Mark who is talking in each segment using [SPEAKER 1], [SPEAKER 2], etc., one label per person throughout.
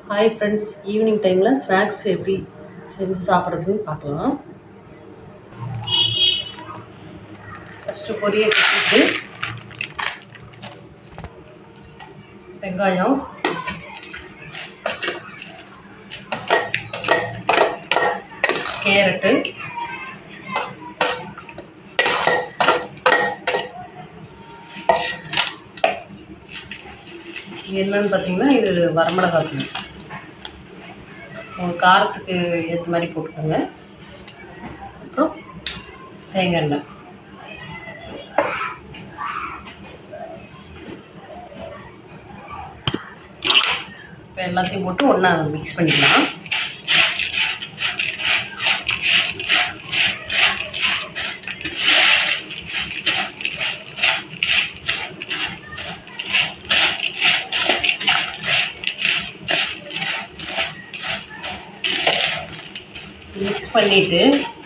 [SPEAKER 1] hi friends evening டைமில் snacks எப்படி செஞ்சு சாப்பிட்றதுன்னு பார்க்கலாம் ஃபஸ்ட்டு பொரியை கட்டிட்டு வெங்காயம் கேரட்டு இது என்னன்னு பார்த்தீங்கன்னா இது வரமிளகாய் தூள் உங்கள் காரத்துக்கு ஏற்ற மாதிரி போட்டுக்கோங்க அப்புறம் தேங்காய் எண்ணெய் இப்போ எல்லாத்தையும் போட்டு ஒன்றா மிக்ஸ் பண்ணிக்கலாம் மிக்ஸ் பண்ணிவிட்டு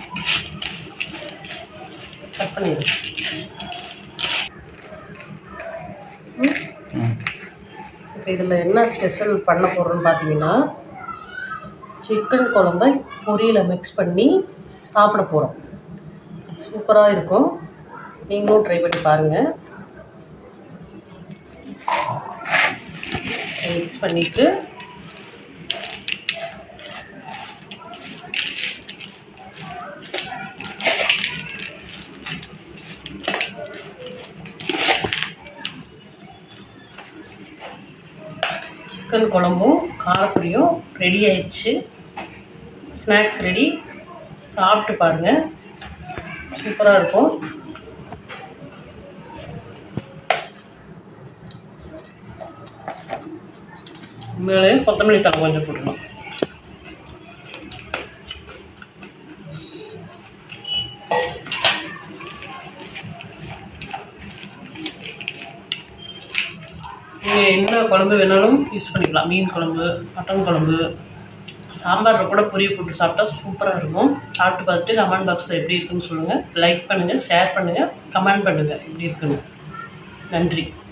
[SPEAKER 1] கட் பண்ணிடு இப்போ இதில் என்ன ஸ்பெஷல் பண்ண போகிறோன்னு பார்த்தீங்கன்னா சிக்கன் குழம்ப பொரியலை மிக்ஸ் பண்ணி சாப்பிட போகிறோம் சூப்பராக இருக்கும் நீங்களும் ட்ரை பண்ணி பாருங்கள் மிக்ஸ் பண்ணிவிட்டு சிக்கன் குழம்பும் காரப்பொடியும் ரெடி ஆயிடுச்சு ஸ்நாக்ஸ் ரெடி சாப்பிட்டு பாருங்கள் சூப்பராக இருக்கும் மேலே கொத்தமல்லி தலை கொஞ்சம் போட்டுக்கலாம் நீங்கள் என்ன குழம்பு வேணாலும் யூஸ் பண்ணிக்கலாம் மீன் குழம்பு மட்டன் குழம்பு சாம்பாரில் கூட பொரிய போட்டு சாப்பிட்டா சூப்பராக இருக்கும் சாப்பிட்டு பார்த்துட்டு கமெண்ட் பாக்ஸில் எப்படி இருக்குன்னு சொல்லுங்கள் லைக் பண்ணுங்கள் ஷேர் பண்ணுங்கள் கமெண்ட் பண்ணுங்கள் எப்படி இருக்குன்னு நன்றி